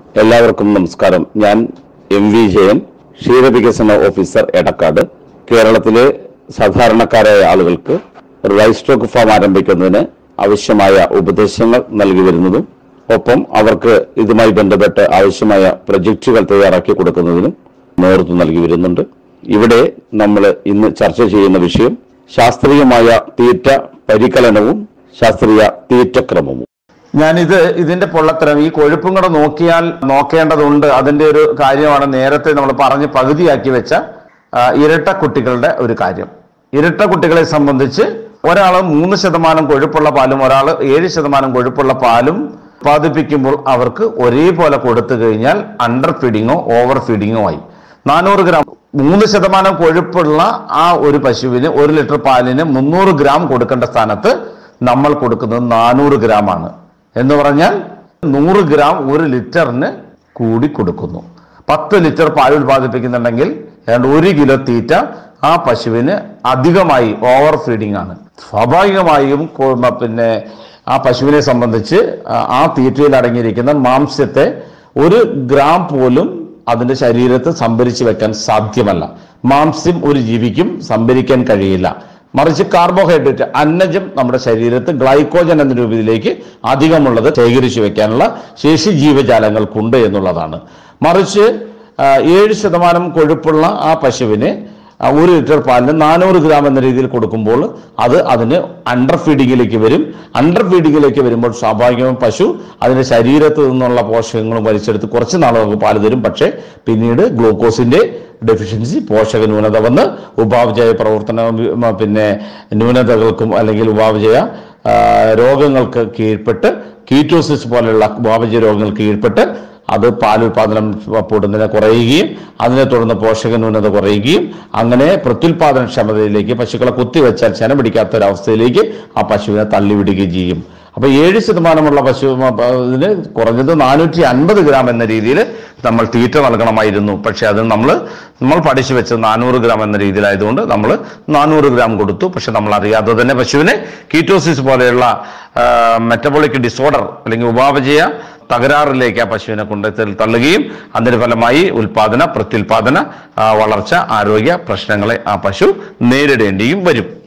എല്ലാവർക്കും നമസ്കാരം ഞാൻ എം വി ജയൻ ക്ഷീരവികസന ഓഫീസർ എടക്കാട് കേരളത്തിലെ സാധാരണക്കാരായ ആളുകൾക്ക് റൈസ് സ്റ്റോക്ക് ഫാം ആരംഭിക്കുന്നതിന് ആവശ്യമായ ഉപദേശങ്ങൾ നൽകി വരുന്നതും ഒപ്പം അവർക്ക് ഇതുമായി ബന്ധപ്പെട്ട് ആവശ്യമായ പ്രൊജക്റ്റുകൾ തയ്യാറാക്കി കൊടുക്കുന്നതിനും നേതൃത്വം നൽകി വരുന്നുണ്ട് ഇവിടെ നമ്മൾ ഇന്ന് ചർച്ച ചെയ്യുന്ന വിഷയം ശാസ്ത്രീയമായ തീറ്റ പരികലനവും ശാസ്ത്രീയ തീറ്റക്രമവും ഞാനിത് ഇതിന്റെ പൊള്ളത്തരം ഈ കൊഴുപ്പും കൂടെ നോക്കിയാൽ നോക്കേണ്ടതുണ്ട് അതിന്റെ ഒരു കാര്യമാണ് നേരത്തെ നമ്മൾ പറഞ്ഞ് പകുതിയാക്കി വെച്ച ആ, ഇരട്ട കുട്ടികളുടെ ഒരു കാര്യം ഇരട്ട കുട്ടികളെ സംബന്ധിച്ച് ഒരാൾ മൂന്ന് ശതമാനം കൊഴുപ്പുള്ള പാലും ഒരാൾ ഏഴ് ശതമാനം കൊഴുപ്പുള്ള പാലും ഉത്പാദിപ്പിക്കുമ്പോൾ അവർക്ക് ഒരേപോലെ കൊടുത്തു കഴിഞ്ഞാൽ അണ്ടർ ഫീഡിങ്ങോ ഓവർ ഫീഡിങ്ങോ ആയി നാനൂറ് ഗ്രാം മൂന്ന് ശതമാനം കൊഴുപ്പുള്ള ആ ഒരു പശുവിന് ഒരു ലിറ്റർ പാലിന് മുന്നൂറ് ഗ്രാം കൊടുക്കേണ്ട സ്ഥാനത്ത് നമ്മൾ കൊടുക്കുന്നത് നാനൂറ് ഗ്രാം ആണ് എന്ന് പറഞ്ഞാൽ നൂറ് ഗ്രാം ഒരു ലിറ്ററിന് കൂടി കൊടുക്കുന്നു പത്ത് ലിറ്റർ പാൽ ഉൽപ്പാദിപ്പിക്കുന്നുണ്ടെങ്കിൽ ഏതാണ്ട് ഒരു കിലോ തീറ്റ ആ പശുവിന് അധികമായി ഓവർ ഫീഡിംഗ് ആണ് സ്വാഭാവികമായും കൊ- മ- പിന്നെ ആ പശുവിനെ സംബന്ധിച്ച് ആ- ആ തീറ്റയിൽ അടങ്ങിയിരിക്കുന്ന മാംസ്യത്തെ ഒരു ഗ്രാം പോലും അതിന്റെ ശരീരത്ത് സംഭരിച്ചു വെക്കാൻ സാധ്യമല്ല മാംസ്യം ഒരു ജീവിക്കും സംഭരിക്കാൻ കഴിയില്ല മറിച്ച് കാർബോഹൈഡ്രേറ്റ് അന്നജം നമ്മുടെ ശരീരത്ത് ഗ്ലൈക്കോജൻ എന്ന രൂപത്തിലേക്ക് അധികമുള്ളത് ശേഖരിച്ചു വെക്കാനുള്ള ശേഷി ജീവജാലങ്ങൾക്കുണ്ട് എന്നുള്ളതാണ് മറിച്ച് ആ, ഏഴ് ശതമാനം കൊഴുപ്പുള്ള ആ പശുവിന് ആ, ഒരു ലിറ്റർ പാലിന് നാനൂറ് ഗ്രാം എന്ന രീതിയിൽ കൊടുക്കുമ്പോൾ അത് അതിന് അണ്ടർ ഫീഡിങ്ങിലേക്ക് വരും അണ്ടർ ഫീഡിങ്ങിലേക്ക് വരുമ്പോൾ സ്വാഭാവികമായും പശു അതിന്റെ ശരീരത്ത് നിന്നുള്ള പോഷകങ്ങളും വലിച്ചെടുത്ത് കുറച്ച് നാൾ നമുക്ക് പാല് തരും പക്ഷേ പിന്നീട് ഗ്ലൂക്കോസിന്റെ ഡെഫിഷ്യൻസി പോഷക ന്യൂനത വന്ന് ഉപാപചയ പ്രവർത്തന ഉം, പിന്നെ ന്യൂനതകൾക്കും അല്ലെങ്കിൽ ഉപാപചയ ആ, രോഗങ്ങൾക്ക് കീഴ്പ്പെട്ട് കീറ്റോസിസ് പോലെയുള്ള ഉപാപചയ രോഗങ്ങൾക്ക് കീഴ്പ്പെട്ട് അത് പാലുൽപാദനം കൂടുന്നതിനെ കുറയുകയും അതിനെ തുടർന്ന് പോഷക ന്യൂനത കുറയുകയും അങ്ങനെ പ്രത്യുൽപാദന ക്ഷമതയിലേക്ക് പശുക്കളെ കുത്തിവെച്ചാൽ ചെന പിടിക്കാത്ത ഒരവസ്ഥയിലേക്ക് ആ പശുവിനെ തള്ളിവിടുകയും ചെയ്യും അപ്പൊ ഏഴ് ശതമാനമുള്ള പശു ഇതിന് കുറഞ്ഞത് നാനൂറ്റി അൻപത് ഗ്രാം എന്ന രീതിയിൽ നമ്മൾ തീറ്റ നൽകണമായിരുന്നു പക്ഷെ അത് നമ്മൾ നമ്മൾ പഠിച്ചു വെച്ചത് നാനൂറ് ഗ്രാം എന്ന രീതിയിലായതുകൊണ്ട് നമ്മൾ നാനൂറ് ഗ്രാം കൊടുത്തു പക്ഷെ നമ്മൾ അറിയാതെ തന്നെ പശുവിനെ കീറ്റോസിസ് പോലെയുള്ള മെറ്റബോളിക് ഡിസോർഡർ അല്ലെങ്കിൽ ഉപാപചയ തകരാറിലേക്ക് ആ പശുവിനെ കൊണ്ട് ത- തള്ളുകയും അതിന്റെ ഫലമായി ഉൽപാദന പ്രത്യുൽപാദന ആ, വളർച്ച ആരോഗ്യ പ്രശ്നങ്ങളെ ആ പശു നേരിടേണ്ടിയും വരും